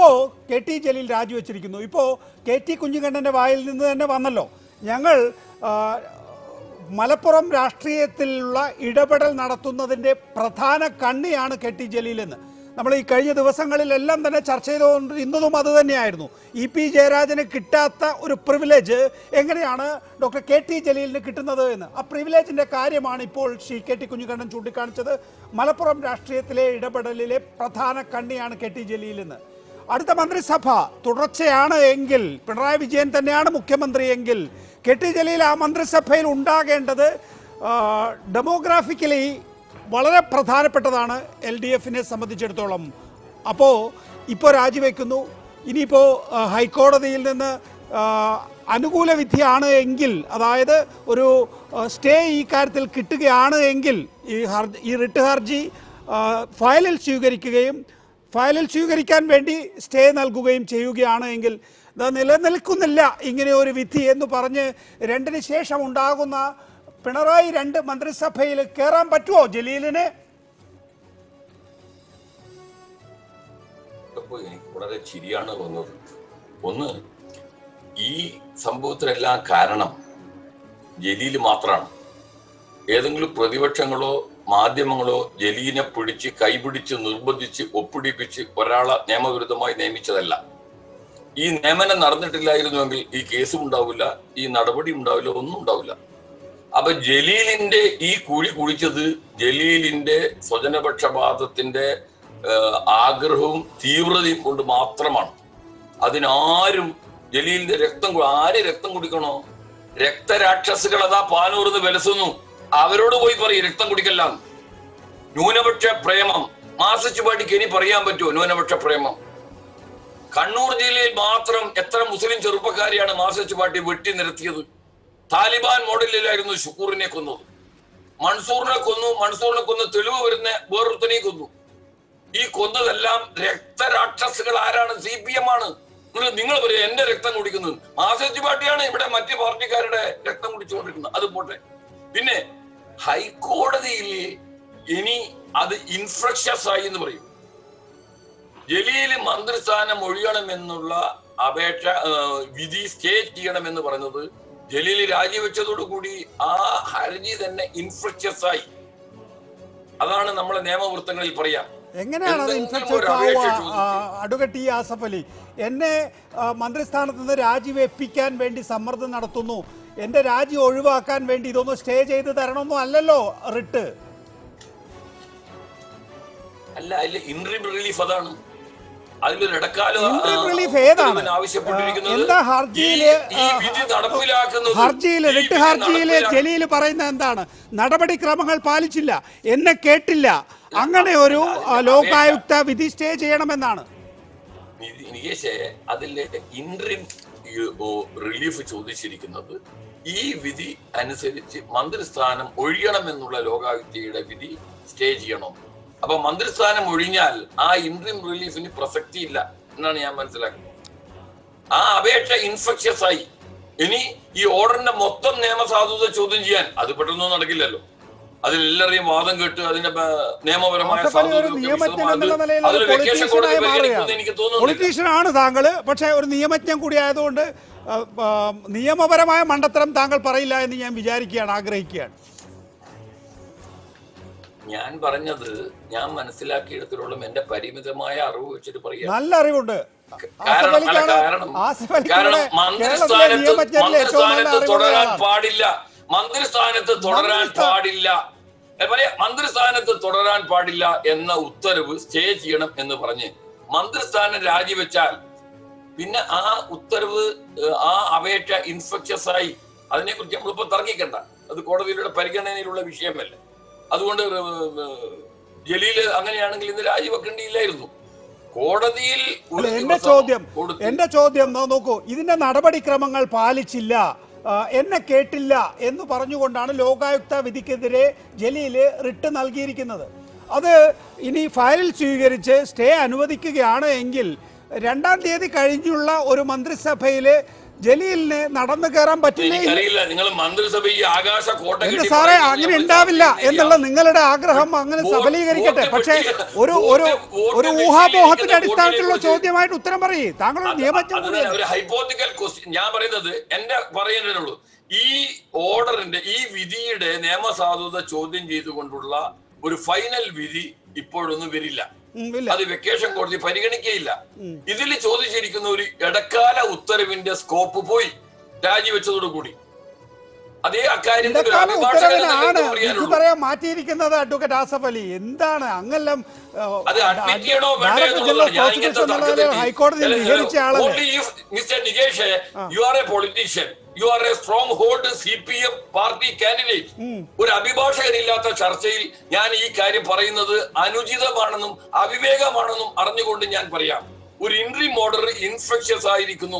ഇപ്പോൾ K T Jaleel രാജിവെച്ചിരിക്കുന്നു ഇപ്പോൾ K T കുഞ്ഞിക്കണ്ണൻ്റെ വായിൽ നിന്ന് തന്നെ വന്നല്ലോ ഞങ്ങൾ ആ, മലപ്പുറം രാഷ്ട്രീയത്തിലുള്ള ഇടപെടൽ നടത്തുന്നതിൻ്റെ പ്രധാന കണ്ണിയാണ് കെ ടി ജലീൽ എന്ന് നമ്മൾ ഈ കഴിഞ്ഞ ദിവസങ്ങളിലെല്ലാം തന്നെ ചർച്ച ചെയ്തുകൊണ്ടിരുന്നതും അത് തന്നെയായിരുന്നു ഇ പി ജയരാജന് കിട്ടാത്ത ഒരു പ്രിവിലേജ് എങ്ങനെയാണ് ഡോക്ടർ കെ ടി ജലീലിന് കിട്ടുന്നത് എന്ന് ആ പ്രിവിലേജിൻ്റെ കാര്യമാണ് ഇപ്പോൾ ശ്രീ കെ ടി കുഞ്ഞിക്കണ്ണൻ ചൂണ്ടിക്കാണിച്ചത് മലപ്പുറം രാഷ്ട്രീയത്തിലെ ഇടപെടലിലെ പ്രധാന കണ്ണിയാണ് കെ ടി ജലീൽ എന്ന് അടുത്ത മന്ത്രിസഭ തുടർച്ചയാണ് എങ്കിൽ പിണറായി വിജയൻ തന്നെയാണ് മുഖ്യമന്ത്രി എങ്കിൽ കെ ടി ജലീൽ ആ മന്ത്രിസഭയിൽ ഉണ്ടാകേണ്ടത് ഡെമോഗ്രാഫിക്കലി വളരെ പ്രധാനപ്പെട്ടതാണ് എൽ ഡി എഫിനെ സംബന്ധിച്ചിടത്തോളം അപ്പോൾ ഇപ്പോൾ രാജിവെക്കുന്നു ഇനിയിപ്പോൾ ആ, ഹൈക്കോടതിയിൽ നിന്ന് ആ, അനുകൂല വിധിയാണ് എങ്കിൽ അതായത് ഒരു ആ, സ്റ്റേ ഈ കാര്യത്തിൽ കിട്ടുകയാണ് എങ്കിൽ ഈ ഹർജി ഈ റിട്ട് ഹർജി ആ, ഫയലിൽ സ്വീകരിക്കുകയും ഫയലിൽ സ്വീകരിക്കാൻ വേണ്ടി സ്റ്റേ നൽകുകയും ചെയ്യുകയാണ് എങ്കിൽ ഇത് നിലനിൽക്കുന്നില്ല ഇങ്ങനെ ഒരു വിധി എന്ന് പറഞ്ഞ് രണ്ടിന് ശേഷം ഉണ്ടാകുന്ന പിണറായി രണ്ട് മന്ത്രിസഭയിൽ കയറാൻ പറ്റുമോ ജലീലിന് അപ്പോൾ എനിക്ക് വളരെ ചിരിയാണ് വന്നത് ഒന്ന് ഈ സംഭവത്തിനെല്ലാം കാരണം ജലീല് മാത്രമാണ് ഏതെങ്കിലും പ്രതിപക്ഷങ്ങളോ മാധ്യമങ്ങളോ ജലീലിനെ പിടിച്ച് കൈപിടിച്ച് നിർബന്ധിച്ച് ഒപ്പിടിപ്പിച്ച് ഒരാളെ നിയമവിരുദ്ധമായി നിയമിച്ചതല്ല ഈ നിയമനം നടന്നിട്ടില്ലായിരുന്നുവെങ്കിൽ ഈ കേസും ഉണ്ടാവില്ല ഈ നടപടി ഉണ്ടാവില്ല ഒന്നും ഉണ്ടാവില്ല അപ്പൊ ജലീലിന്റെ ഈ കുഴി കുഴിച്ചത് ജലീലിന്റെ സ്വജനപക്ഷപാതത്തിന്റെ ഏഹ്, ആഗ്രഹവും തീവ്രതയും കൊണ്ട് മാത്രമാണ് അതിനാരും ജലീലിന്റെ രക്തം കു- ആര് രക്തം കുടിക്കണോ രക്തരാക്ഷസുകൾ അതാ പാനൂർന്ന് വിലസുന്നു അവരോട് പോയി പറയും രക്തം കുടിക്കല്ലാം ന്യൂനപക്ഷ പ്രേമം മാസിച്ചു പാട്ടിക്ക് ഇനി പറയാൻ പറ്റുമോ ന്യൂനപക്ഷ പ്രേമം കണ്ണൂർ ജില്ലയിൽ മാത്രം എത്ര മുസ്ലിം ചെറുപ്പക്കാരെയാണ് മാസിച്ചു പാട്ടി വെട്ടി നിരത്തിയത് താലിബാൻ മോഡലിലായിരുന്നു ഷുക്കൂറിനെ കൊന്നത് മൺസൂറിനെ കൊന്നു മൺസൂറിനെ കൊന്ന് തെളിവ് വരുന്ന വേറൊരുത്തനെ കൊന്നു ഈ കൊന്നതെല്ലാം രക്തരാക്ഷസുകൾ ആരാണ് സി പി എം ആണ് നിങ്ങൾ നിങ്ങൾ പറയും എന്റെ രക്തം കുടിക്കുന്നത് മാസേജ് പാർട്ടിയാണ് ഇവിടെ മറ്റ് പാർട്ടിക്കാരുടെ രക്തം കുടിച്ചുകൊണ്ടിരിക്കുന്നത് അത് പോട്ടെ പിന്നെ ഹൈക്കോടതിയിൽ ഇനി അത് ഇൻഫ്രക്ഷസ് ആയി എന്ന് പറയും ജലീല് മന്ത്രിസ്ഥാനം ഒഴിയണമെന്നുള്ള അപേക്ഷ ആ, വിധി സ്റ്റേ ചെയ്യണമെന്ന് പറഞ്ഞത് ജലീല് രാജിവെച്ചതോടുകൂടി ആ ഹർജി തന്നെ ഇൻഫ്രക്ഷസ് ആയി അതാണ് നമ്മളെ നിയമവൃത്തങ്ങളിൽ പറയാം എങ്ങനെയാണ് അത് എന്തെങ്കിലും ഇൻഫെക്ഷൻ ഒരു അപേക്ഷ ചോദിച്ചു. അഡ്വക്കറ്റ് ടി ആസഫ് അലി എന്നെ ആ, മന്ത്രിസ്ഥാനത്ത് നിന്ന് രാജിവെപ്പിക്കാൻ വേണ്ടി സമ്മർദ്ദം നടത്തുന്നു എൻ്റെ രാജി ഒഴിവാക്കാൻ വേണ്ടി ഇതൊന്ന് സ്റ്റേ ചെയ്ത് തരണമെന്നും അല്ലല്ലോ റിട്ട് അല്ല അതിൽ ഇൻട്രീം റിലീഫ് അതാണ് അതിലൊരു ഇടക്കാല Interim relief ഏതാണ്? ആവശ്യപ്പെട്ടിരിക്കുന്നത് എന്താ ഹർജിയില് ഈ- ഈ വിധി നടപ്പിലാക്കുന്നത് ഹർജിയിൽ ഈ റിട്ട് വിധി ഹർജിയിൽ നടപ്പിലാ- ജലീൽ പറയുന്നത് എന്താണ് നടപടിക്രമങ്ങൾ പാലിച്ചില്ല എന്നെ കേട്ടില്ല അങ്ങനെ ഒരു ആ, ലോകായുക്ത വിധി സ്റ്റേ ചെയ്യണമെന്നാണ് നി- നികേഷേ അതിലെ ഇൻട്രീം റിലീഫ് ചോദിച്ചിരിക്കുന്നത് ഈ വിധി അനുസരിച്ച് മന്ത്രിസ്ഥാനം ഒഴിയണമെന്നുള്ള ലോകായുക്തയുടെ വിധി സ്റ്റേ ചെയ്യണം അപ്പൊ മന്ത്രിസ്ഥാനം ഒഴിഞ്ഞാൽ ആ ഇൻട്രീം റിലീഫിന് പ്രസക്തിയില്ല എന്നാണ് ഞാൻ മനസ്സിലാക്കുന്നത് ആ അപേക്ഷ ഇൻഫെക്ഷ്യസ് ആയി ഇനി ഈ ഓർഡറിന്റെ മൊത്തം നിയമസാധുത ചോദ്യം ചെയ്യാൻ അത് പെട്ടെന്നൊന്നും നടക്കില്ലല്ലോ അതിലെല്ലാവരെയും വാദം കേട്ട് അതിന്റെ ബ- നിയമപരമായ ആസഫ് അലി ഒരു സാധുതയൊക്കെ നിയമജ്ഞൻ വിശദമായി എന്നുള്ള അത് നിലയിൽ അതൊരു വെക്കേഷൻ പൊളിറ്റീഷ്യനായി കോടതി പരിഗണിക്കുമെന്ന് മാറുകയാണ് എനിക്ക് തോന്നുന്നില്ല പൊളിറ്റീഷ്യനാണ് താങ്കൾ പക്ഷേ ഒരു നിയമജ്ഞൻ കൂടി ആയതുകൊണ്ട് ആ, ആ, നിയമപരമായ മണ്ടത്തരം താങ്കൾ പറയില്ല എന്ന് ഞാൻ വിചാരിക്കുകയാണ് ആഗ്രഹിക്കുകയാണ് ഞാൻ പറഞ്ഞത് ഞാൻ മനസ്സിലാക്കിയിടത്തോളം എന്റെ പരിമിതമായ അറിവ് വെച്ചിട്ട് പറയാം നല്ല അറിവുണ്ട് ആസഫ് കാരണം അല്ല അലിക്കാണ് കാരണം ആസഫ് കാരണം അലിക്കാണ് കേരളത്തിലെ മന്ത്രിസ്ഥാനത്ത് നിയമജ്ഞരിൽ ഏറ്റവും നല്ല മന്ത്രിസ്ഥാനത്ത് തുടരാൻ അറിവുള്ള പാടില്ല മന്ത്രിസ്ഥാനത്ത് തുടരാൻ മന്ത്രിസ്ഥാ- പാടില്ല ഏ, പറയാ മന്ത്രിസ്ഥാനത്ത് തുടരാൻ പാടില്ല എന്ന ഉത്തരവ് സ്റ്റേ ചെയ്യണം എന്ന് പറഞ്ഞ് മന്ത്രിസ്ഥാനം രാജിവെച്ചാൽ പിന്നെ ആ ഉത്തരവ് ഏ, ആ അപേക്ഷ ഇൻഫെക്ഷ്യസ് ആയി അതിനെക്കുറിച്ച് നമ്മളിപ്പോ തർക്കിക്കണ്ട അത് കോടതിയുടെ പരിഗണനയിലുള്ള വിഷയമല്ല അതുകൊണ്ട് ഏ, ഏ, ജലീല് അങ്ങനെയാണെങ്കിൽ ഇന്ന് രാജിവെക്കേണ്ടിയില്ലായിരുന്നു കോടതിയിൽ ഒരു അല്ല, എന്റെ ദിവസം ചോദ്യം കൊടുത്തു. എന്റെ ചോദ്യം നോ- നോക്കൂ ഇതിന്റെ നടപടിക്രമങ്ങൾ പാലിച്ചില്ല ആ, എന്നെ കേട്ടില്ല എന്ന് പറഞ്ഞുകൊണ്ടാണ് ലോകായുക്ത വിധിക്കെതിരെ ജലീല് റിട്ട് നൽകിയിരിക്കുന്നത് അത് ഇനി ഫയലിൽ സ്വീകരിച്ച് സ്റ്റേ അനുവദിക്കുകയാണ് എങ്കിൽ രണ്ടാം തീയതി കഴിഞ്ഞുള്ള ഒരു മന്ത്രിസഭയിൽ ജലീലിന് നടന്നു കയറാൻ പറ്റില്ലേ എനിക്കറിയില്ല നിങ്ങൾ മന്ത്രിസഭ ഈ ആകാശ കോട്ട എന്റെ കെട്ടി സാറേ പറയുന്നത് അങ്ങനെ ഞാൻ ഉണ്ടാവില്ല മനസ്സിലാക്കുന്നില്ല. എന്നുള്ള നിങ്ങളുടെ ആഗ്രഹം അങ്ങനെ വോട്ട് സഫലീകരിക്കട്ടെ വോട്ട് പക്ഷേ പെട്ടി- ഒരു വോട്ട് ഒരു വോട്ട് ഒരു പെട്ടിയിൽ ഊഹാപോഹത്തിന്റെ ഇരിക്കുന്ന അടിസ്ഥാനത്തിലുള്ള വോട്ടിനെ ചോദ്യമായിട്ട് ഉത്തരം പറയേ താങ്കളൊരു അത് നിയമജ്ഞൻ അത് കൂടിയല്ലേ ഒരു ഹൈപ്പോത്തിക്കൽ ക്വസ്റ്റ്യൻ ഞാൻ പറയുന്നത് എന്റെ പറയുന്നതിനുള്ളൂ ഈ ഓർഡറിന്റെ ഈ വിധിയുടെ നിയമസാധുത ചോദ്യം ചെയ്തുകൊണ്ടുള്ള ഒരു ഫൈനൽ വിധി ഇപ്പോഴൊന്നും വരില്ല ഉം, ഇല്ല അത് വെക്കേഷൻ കോടതി പരിഗണിക്കയില്ല ഇതിൽ ചോദിച്ചിരിക്കുന്ന ഒരു ഇടക്കാല ഉത്തരവിന്റെ സ്കോപ്പ് പോയി രാജിവെച്ചതോടുകൂടി അതേ അക്കാര്യത്തിൽ ഒരു ഇടക്കാല അഭിഭാഷകൻ എന്ന ഉത്തരവിനാണ് നിലയ്ക്ക് വിധി പറയാനുള്ളൂ. പറയാൻ മാറ്റിയിരിക്കുന്നത് അഡ്വക്കേറ്റ് ആസഫ് അലി എന്താണ് അങ്ങെല്ലാം ഏഹ്, അത് admit ചെയ്യണോ വേണ്ടയോ ഡയറക്ടർ ജനറൽ എന്നുള്ളതാണ്. ഞാൻ പ്രോസിക്യൂഷൻ ഇങ്ങനത്തെ എന്നുള്ള തർക്കത്തിൽ നിലയിൽ ഹൈക്കോടതിയിൽ ചില- വിഹരിച്ച ആളല്ലേ Only if, Mr. Nikesh you are a politician you are a stronghold C P M party candidate ഒരു അഭിഭാഷകനില്ലാത്ത ചർച്ചയിൽ ഞാൻ ഈ കാര്യം പറയുന്നത് അനുചിതമാണെന്നും അവിവേകമാണെന്നും അറിഞ്ഞുകൊണ്ട് ഞാൻ പറയാം ഒരു ഇൻട്രി ഓർഡർ ഇൻഫെക്ഷ്യസ് ആയിരിക്കുന്നു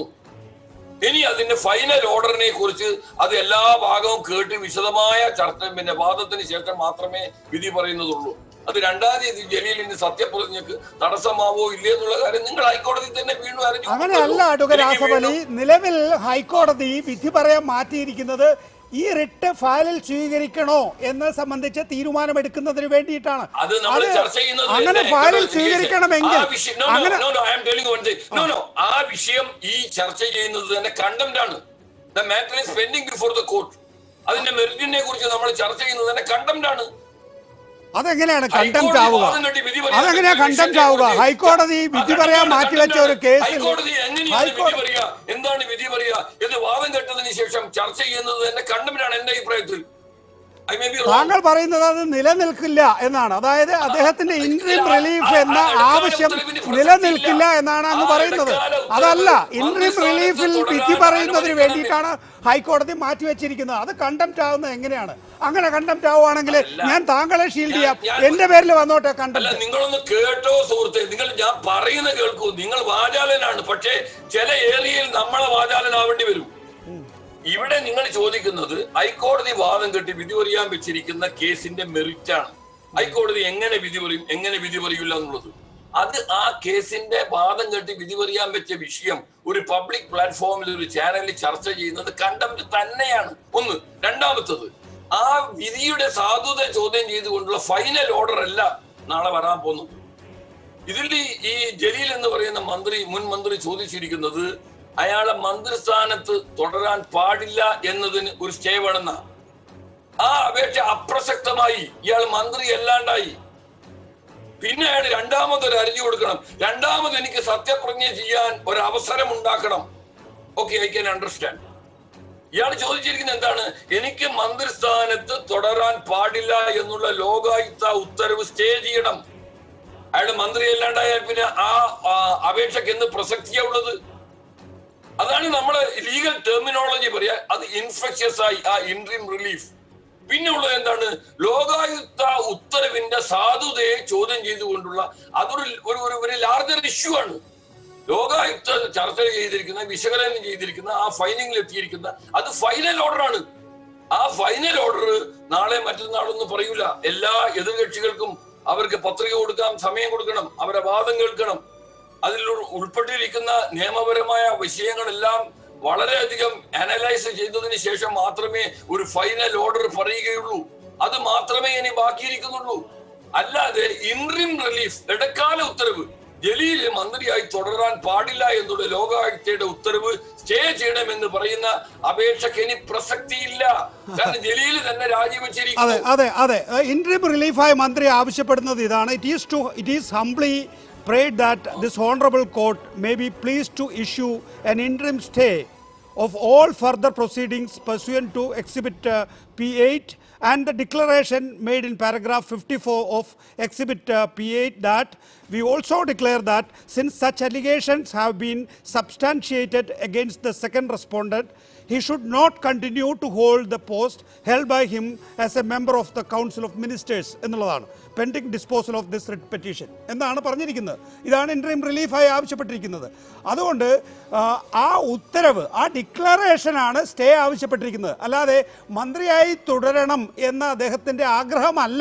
ഇനി അതിന്റെ ഫൈനൽ ഓർഡറിനെ കുറിച്ച് അത് എല്ലാ ഭാഗവും കേട്ട് വിശദമായ ചർച്ച പിന്നെ വാദത്തിന് ശേഷം മാത്രമേ വിധി പറയുന്നതുള്ളൂ അത് രണ്ടാം തീയതി ജലീലിന് സത്യപ്രതിജ്ഞക്ക് തടസ്സമാവോ ഇല്ലേ എന്നുള്ള കാര്യം നിങ്ങൾ ഹൈക്കോടതി തന്നെ വീണ്ടും അറിഞ്ഞു അങ്ങനെയല്ല അഡ്വക്കേറ്റ് എനിക്ക് ആസഫ് അലി വീണ്ടും- നിലവിൽ ഹൈക്കോടതി വിധി പറയാൻ മാറ്റിയിരിക്കുന്നത് ഈ റിട്ട് ഫയലിൽ സ്വീകരിക്കണോ എന്ന് സംബന്ധിച്ച് തീരുമാനമെടുക്കുന്നതിന് വേണ്ടിയിട്ടാണ് അത് നമ്മൾ അത് ചർച്ച ചെയ്യുന്നത് അങ്ങനെ തന്നെ. ഫയലിൽ കേട്ടോ, സ്വീകരിക്കണമെങ്കിൽ ആ വിഷയം- no, no, അങ്ങനെ no, no, I am telling you one thing. No, no, ആ വിഷയം ഈ ചർച്ച ചെയ്യുന്നത് തന്നെ കണ്ടംപ്റ്റ് ആണ് the matter is pending before the court അതിന്റെ മെറിറ്റിനെ കുറിച്ച് നമ്മൾ ചർച്ച ചെയ്യുന്നത് തന്നെ കണ്ടംപ്റ്റ് ആണ് അതെങ്ങനെയാണ് കണ്ടംപ്റ്റ് ഹൈക്കോടതി ആവുക വാദം കെട്ടി വിധി പറയാൻ അതെങ്ങനെയാ പറ്റുന്ന കണ്ടംപ്റ്റ് വിഷയത്തെ ആവുക കുറിച്ച് ഹൈക്കോടതി വിധി അതാണ് പറയാൻ contempt മാറ്റിവെച്ച ഒരു ആണ്. കേസിൽ ഹൈക്കോടതി എങ്ങനെയാണ് വിധി ഹൈക്കോടതി പറയാ എന്താണ് വിധി പറയാ എന്ന് വാദം കെട്ടതിന് ശേഷം ചർച്ച ചെയ്യുന്നത് തന്നെ കണ്ടംപ്റ്റാണ് എന്റെ അഭിപ്രായത്തിൽ ഐ മേ ബി താങ്കൾ പറയുന്നത് അത് നിലനിൽക്കില്ല എന്നാണ് അതായത് അദ്ദേഹത്തിന്റെ ഇൻട്രീം ആ- റിലീഫ് ആ- എന്ന ആ ഇടക്കാല ആവശ്യം ഉത്തരവിന് പ്രസക്തി നിലനിൽക്കില്ല ഇല്ല. എന്നാണ് അങ്ങ് ആ പറയുന്നത് ഇടക്കാല ഉത്തരവ് അതല്ല ഇൻട്രീം മന്ത്രിസ്ഥാനത്ത് റിലീഫിൽ തുടരാൻ വിധി പറയുന്നതിന് അനുവദിക്കണം. വേണ്ടിയിട്ടാണ് ഹൈക്കോടതി മാറ്റിവെച്ചിരിക്കുന്നത് അത് കണ്ടംപ്റ്റ് ആവുന്നത് എങ്ങനെയാണ് അങ്ങനെ കണ്ടംപ്റ്റ് ആവുകയാണെങ്കിൽ അല്ല. ഞാൻ താങ്കളെ ഷീൽഡ് ചെയ്യാം ഞാൻ- എന്റെ പേരിൽ വന്നോട്ടെ അല്ല കണ്ടംപ്റ്റ് നിങ്ങളൊന്ന് കേട്ടോ സുഹൃത്തെ നിങ്ങൾ ഞാൻ പറയുന്ന കേൾക്കൂ നിങ്ങൾ വാചാലനാണ് പക്ഷേ ചില ഏരിയയിൽ നമ്മളെ വാചാലനാവേണ്ടി വരും ഇവിടെ നിങ്ങൾ ചോദിക്കുന്നത് ഹൈക്കോടതി വാദം കെട്ടി വിധി പറയാൻ വെച്ചിരിക്കുന്ന കേസിന്റെ മെറിറ്റ് ആണ് ഹൈക്കോടതി എങ്ങനെ വിധി പറയും എങ്ങനെ വിധി പറയില്ല എന്നുള്ളത് അത് ആ കേസിന്റെ വാദം കെട്ടി വിധി പറയാൻ വെച്ച വിഷയം ഒരു പബ്ലിക് പ്ലാറ്റ്ഫോമിൽ ഒരു ചാനലിൽ ചർച്ച ചെയ്യുന്നത് കണ്ടംപ്റ്റ് തന്നെയാണ് ഒന്ന് രണ്ടാമത്തത് ആ വിധിയുടെ സാധുത ചോദ്യം ചെയ്തുകൊണ്ടുള്ള ഫൈനൽ ഓർഡർ അല്ല നാളെ വരാൻ പോകുന്നത് ഇതിൽ ഈ- ഈ ജലീൽ എന്ന് പറയുന്ന മന്ത്രി മുൻ മന്ത്രി ചോദിച്ചിരിക്കുന്നത് അയാളെ മന്ത്രിസ്ഥാനത്ത് തുടരാൻ പാടില്ല എന്നതിന് ഒരു സ്റ്റേ വേണമെന്ന ആ അപേക്ഷ അപ്രസക്തമായി ഇയാൾ മന്ത്രി അല്ലാണ്ടായി പിന്നെ അയാൾ രണ്ടാമതൊരു അരിഞ്ഞു കൊടുക്കണം രണ്ടാമത് എനിക്ക് സത്യപ്രതിജ്ഞ ചെയ്യാൻ ഒരു അവസരം ഉണ്ടാക്കണം ഓക്കെ ഐ ക്യാൻ അണ്ടർസ്റ്റാൻഡ് ഇയാൾ ചോദിച്ചിരിക്കുന്നത് എന്താണ് എനിക്ക് മന്ത്രിസ്ഥാനത്ത് തുടരാൻ പാടില്ല എന്നുള്ള ലോകായുക്ത ഉത്തരവ് സ്റ്റേ ചെയ്യണം അയാൾ മന്ത്രി അല്ലാണ്ടായാൽ പിന്നെ ആ ആ, അപേക്ഷയ്ക്ക് എന്ത് പ്രസക്തിയാ ഉള്ളത് അതാണ് നമ്മളെ ലീഗൽ ടെർമിനോളജി പറയാ അത് ഇൻഫെക്ഷ്യസ് ആയി ആ ഇൻട്രീം റിലീഫ് പിന്നെ ഉള്ളത് എന്താണ് ലോകായുക്ത ഉത്തരവിന്റെ സാധുതയെ ചോദ്യം ചെയ്തുകൊണ്ടുള്ള അതൊരു ഒരു ഒരു ഒരു ലാർജർ ഇഷ്യൂ ആണ് ലോകായുക്ത ചർച്ച ചെയ്തിരിക്കുന്ന വിശകലനം ചെയ്തിരിക്കുന്ന ആ ഫൈനിങ്ങിൽ എത്തിയിരിക്കുന്ന അത് ഫൈനൽ ഓർഡർ ആണ് ആ ഫൈനൽ ഓർഡർ നാളെ മറ്റന്നാളൊന്നും പറയൂല എല്ലാ എതിർകക്ഷികൾക്കും അവർക്ക് പത്രിക കൊടുക്കാം സമയം കൊടുക്കണം അവരെ വാദം കേൾക്കണം അതിൽ ഉൾ- ഉൾപ്പെട്ടിരിക്കുന്ന നിയമപരമായ വിഷയങ്ങളെല്ലാം വളരെയധികം അനലൈസ് ചെയ്തതിന് ശേഷം മാത്രമേ ഒരു ഫൈനൽ ഓർഡർ പറയുകയുള്ളൂ അത് മാത്രമേ ഇനി ബാക്കിയിരിക്കുന്നുള്ളൂ അല്ലാതെ ഇൻട്രീം റിലീഫ് ഇടക്കാല ഉത്തരവ് ജലീല് മന്ത്രിയായി തുടരാൻ പാടില്ല എന്നുള്ള ലോകായുക്തയുടെ ഉത്തരവ് സ്റ്റേ ചെയ്യണമെന്ന് പറയുന്ന അപേക്ഷയ്ക്ക് ഇനി പ്രസക്തിയില്ല കാരണം ജലീല് തന്നെ അതെ രാജിവെച്ചിരിക്കുന്നു അതെ അതെ ഇൻട്രീം റിലീഫായി മന്ത്രി ആവശ്യപ്പെടുന്നത് ഇതാണ് it is to it is humbly prayed that this honorable court may be pleased to issue an interim stay of all further proceedings pursuant to exhibit uh, P8 and the declaration made in paragraph 54 of exhibit uh, P8 that we also declare that since such allegations have been substantiated against the second respondent he should not continue to hold the post held by him as a member of the council of ministers എന്നുള്ളതാണ് pending disposal of this writ petition എന്നാണ് പറഞ്ഞിരിക്കുന്നത് ഇതാണ് interim റിലീഫായി ആവശ്യപ്പെട്ടിരിക്കുന്നത് അതുകൊണ്ട് ആ, ആ ഉത്തരവ് ആ ഡിക്ലറേഷനാണ് സ്റ്റേ ആവശ്യപ്പെട്ടിരിക്കുന്നത് അല്ലാതെ മന്ത്രിയായി തുടരണം എന്ന അദ്ദേഹത്തിൻ്റെ ആഗ്രഹമല്ല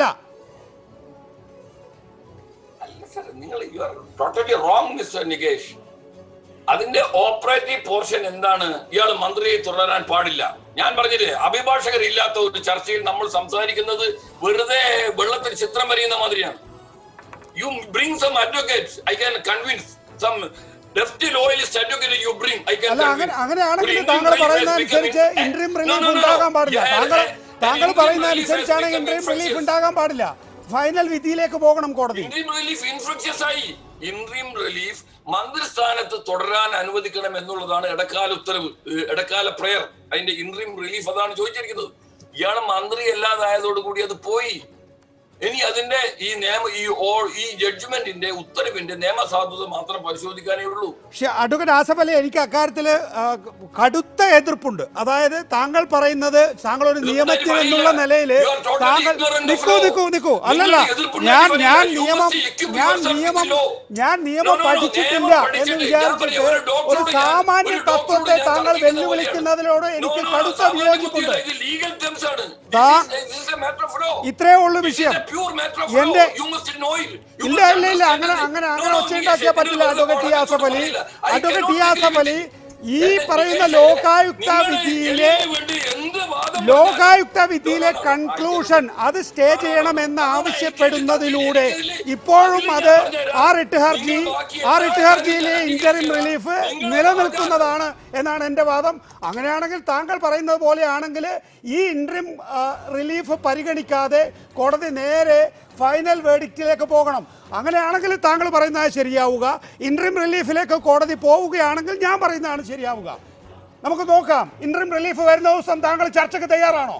അല്ല സർ നിങ്ങൾ you are totally wrong mister Nikesh അതിന്റെ ഓപ്പറേറ്റീവ് പോർഷൻ എന്താണ് ഇയാൾ മന്ത്രിയെ തുടരാൻ പാടില്ല ഞാൻ പറഞ്ഞില്ലേ അഭിഭാഷകരില്ലാത്ത ഒരു ചർച്ചയിൽ നമ്മൾ സംസാരിക്കുന്നത് വെറുതെ വെള്ളത്തിൽ ചിത്രം വരയുന്ന മാതിരിയാണ് you bring some advocates I can convince some left loyalist advocate you bring I can അല്ല അങ്ങനെ അങ്ങനെയാണെങ്കിൽ താങ്കൾ പറയുന്ന അനുസരിച്ച് ഇൻട്രീം റിലീഫ് ഉണ്ടാകാൻ പാടില്ല താങ്കൾ താങ്കൾ പറയുന്ന അനുസരിച്ചാണ് ഇൻട്രീം റിലീഫ് ഉണ്ടാകാൻ പാടില്ല ഫൈനൽ വിധിയിലേക്ക് പോകണം കോടതി ഇൻട്രീം റിലീഫ് ഇൻഫ്ലക്ഷ്യസ് ആയി ഇൻട്രീം റിലീഫ് മന്ത്രിസ്ഥാനത്ത് തുടരാൻ അനുവദിക്കണം എന്നുള്ളതാണ് ഇടക്കാല ഉത്തരവ് ഏഹ് ഇടക്കാല പ്രയർ അതിന്റെ ഇൻട്രീം റിലീഫ് അതാണ് ചോദിച്ചിരിക്കുന്നത് ഇയാൾ മന്ത്രി അല്ലാതായതോടുകൂടി അത് പോയി ഇനി അതിന്റെ ഈ നിയമ ഈ ഓ- ഈ ജഡ്ജ്മെന്റിന്റെ ഉത്തരവിന്റെ നിയമസാധുത മാത്രം പരിശോധിക്കാനേ ഉള്ളൂ പക്ഷെ അഡ്വക്കേറ്റ് ആസഫ് അലി എനിക്ക് അക്കാര്യത്തിൽ കടുത്ത എതിർപ്പുണ്ട് അതായത് താങ്കൾ പറയുന്നത് താങ്കൾ ഒരു നിയമജ്ഞൻ എന്നുള്ള നിലയിൽ You are totally താങ്കൾ ignorant of നിൽക്കൂ law. നിൽക്കൂ നിൽക്കൂ നിങ്ങൾ അല്ലല്ല എതിർപ്പുണ്ടാക്കി ഞാൻ വരിക. ഞാൻ You നിയമം must equip ഞാൻ yourself with നിയമം the law. ഞാൻ No, നിയമം no, no, പഠിച്ചിട്ടില്ല നിയമം എന്ന് പഠിച്ചിട്ടില്ല. ഞാൻ വിചാരിച്ചിട്ട് പറയാം, ഒരു doctor ഒരു ോട് ഞാൻ- സാമാന്യ ഒരു doctor ോട് തത്വത്തെ ഞാൻ താങ്കൾ തർക്കിക്കുന്ന വെല്ലുവിളിക്കുന്നതിനോട് പോലെയാണ്. എനിക്ക് No, no, no, കടുത്ത സാമാന്യ വിയോജിപ്പുണ്ട് ബുദ്ധിയില്ല. ഇത് legal terms ആണ്. താ- This is- this is a matter of law. ഇത്രയേ ഉള്ളൂ This is വിഷയം a pure matter of എന്റെ law. You must know it. You ഇല്ല must ഇല്ല ഇല്ല understand അങ്ങനെ it. അങ്ങനെ No, അങ്ങനെ no, ഒച്ചയുണ്ടാക്കിയാൽ നീ പറ്റില്ല ശരിക്കും അഡ്വക്കേറ്റ് പറഞ്ഞ യാസഫ് അലി പോലെയല്ല. I advocate cannot Yasaf Ali agree with ഈ എന്നെ പറയുന്ന നികേഷേ, ലോകായുക്ത നിങ്ങള് വിധിയിലെ ഇതിനു വേണ്ടി എന്ത് വാദം ലോകായുക്ത പറഞ്ഞാലും- വിധിയിലെ No, no, no, കൺക്ലൂഷൻ അത് സ്റ്റേ ചെയ്യണമെന്ന് no, no, ആവശ്യപ്പെടുന്നതിലൂടെ ഇതില് ഇപ്പോഴും ഇതില് അത് ഞാൻ പറഞ്ഞുതരാം. ആ റിട്ട് ഹർജി നിങ്ങൾ ബാക്കി ആ എല്ലാ റിട്ട് ഹർജിയിലെ കാര്യങ്ങളും ഇന്ററിം അംഗീകരിക്കുക. റിലീഫ് നിങ്ങൾ നിലനിൽക്കുന്നതാണ് എന്നാണ് എൻ്റെ വാദം അങ്ങനെയാണെങ്കിൽ താങ്കൾ പറയുന്നത് പോലെയാണെങ്കിൽ ഈ ഇന്ററിം റിലീഫ് പരിഗണിക്കാതെ കോടതി നേരെ ഫൈനൽ വേഡിക്റ്റിലേക്ക് പോകണം അങ്ങനെയാണെങ്കിൽ താങ്കൾ പറയുന്നത് ശരിയാവുക ഇന്ററിം റിലീഫിലേക്ക് കോടതി പോവുകയാണെങ്കിൽ ഞാൻ പറയുന്നതാണ് ശരിയാവുക നമുക്ക് നോക്കാം ഇന്ററിം റിലീഫ് വരുന്ന ദിവസം താങ്കൾ ചർച്ചയ്ക്ക് തയ്യാറാണോ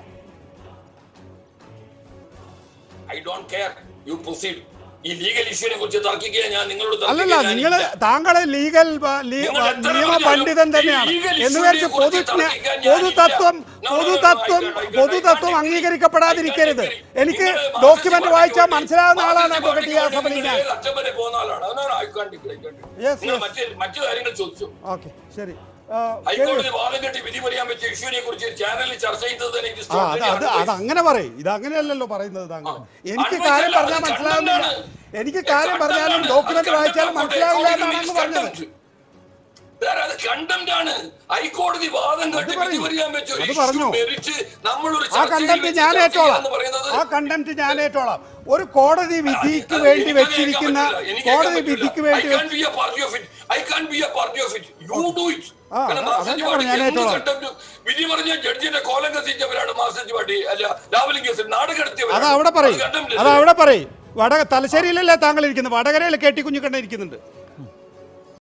I don't care you proceed ഈ ലീഗൽ ഇഷ്യൂനെ കുറിച്ച് തർക്കിക്കുക ഞാൻ നിങ്ങളോട് അല്ലല്ല തർക്കിക്കാൻ നിങ്ങൾ ഞാനില്ല. താങ്കൾ ലീഗൽ ബ- ലീ- നിങ്ങൾ എത്ര നിയമ പറഞ്ഞാലും പണ്ഡിതൻ ഈ തന്നെയാണ് legal എന്ന് issue വിചാരിച്ച് നെ കുറിച്ച് പൊതുജ്ഞ തർക്കിക്കാൻ ഞാനില്ല. പൊതുതത്വം No, no, no, no, പൊതുതത്വം I can't, I can't, പൊതുതത്വം I can't അംഗീകരിക്കപ്പെടാതിരിക്കരുത് I can't എനിക്ക് നിങ്ങൾ ഡോക്യുമെന്റ് മാർക്സിസ്റ്റ് വായിച്ചാൽ പാർട്ടിക്ക് മനസ്സിലാവുന്ന വേണ്ടി- ആളാണ് മാർക്സിസ്റ്റ് അഡ്വക്കേറ്റ് യാസഫ് അലി പാർട്ടിക്ക് ഞാൻ വേണ്ടി അച്ഛൻ വരെ പോകുന്ന ആളാണ് No, no, no, I can't, I can't. Yes, നിങ്ങൾ yes. മറ്റ് മറ്റു കാര്യങ്ങൾ ചോദിച്ചു ഓക്കെ ശരി ആ, ഹൈക്കോടതി വാദം കെട്ടി വിധി പറയാൻ പറ്റിയ ഇഷ്യൂനെ കുറിച്ച് ചാനലിൽ ചർച്ച ചെയ്തത് തന്നെ ഇത് ആ അത് അത് അത് അങ്ങനെ പറയും ഇത് അങ്ങനെയല്ലല്ലോ പറയുന്നത് താങ്കൾ എനിക്ക് അത് കാര്യം മനസ്സിലാ- പറഞ്ഞാൽ അത് മനസ്സിലാവുന്നില്ല കണ്ടന്റാണ്. എനിക്ക് അത് കാര്യം പറഞ്ഞാലും കണ്ടന്റാണ്. ഡോക്യുമെന്റ് അത് വായിച്ചാലും കണ്ടന്റ് മനസ്സിലാവില്ല ആണ്. എന്നാണ് അങ്ങ് പറഞ്ഞത് കണ്ടന്റ്. വേറെ അത് കണ്ടന്റ് ആണ് ഹൈക്കോടതി വാദം കേട്ട് വിധി പറയൂ. പറയാൻ പറ്റുമോ അത് issue പറഞ്ഞോ. മെറിറ്റ് നമ്മളൊരു ആ ചർച്ചയിൽ കണ്ടന്റ് വെച്ച് ഞാൻ ചർച്ച ഏറ്റോളാം ചെയ്യാന്ന് പറയുന്നത് ആ കണ്ടന്റ് ഞാൻ ഏറ്റോളാം ഒരു കോടതി വിധിക്ക് അത് വേണ്ടി എനിക്ക് വെച്ചിരിക്കുന്ന കേൾക്കാൻ പറ്റില്ല. എനിക്ക് കേൾക്കാൻ കോടതി പറ്റില്ല. വിധിക്ക് I വേണ്ടി can't be a party of it. I can't be a party of it. You do it. ആ, കാരണം അതാ- മാർക്സിസ്റ്റ് അതാ പാർട്ടി ഞാൻ എന്ത് ഏറ്റോളാം. കണ്ടന്റും വിധി പറഞ്ഞ ജഡ്ജിന്റെ കോലം കത്തിച്ചവരാണ് മാർക്സിസ്റ്റ് പാർട്ടി അല്ല രാഹുൽ കേസിൽ നാട് കടത്തിയവരാണ്. അത് അവിടെ പറയും contempt അത് അവിടെ പറയും വടക തലശ്ശേരിയിലല്ലേ താങ്കൾ ഇരിക്കുന്നത് വടകരയിൽ കെട്ടി കുഞ്ഞുകണ്ണ ഇരിക്കുന്നുണ്ട്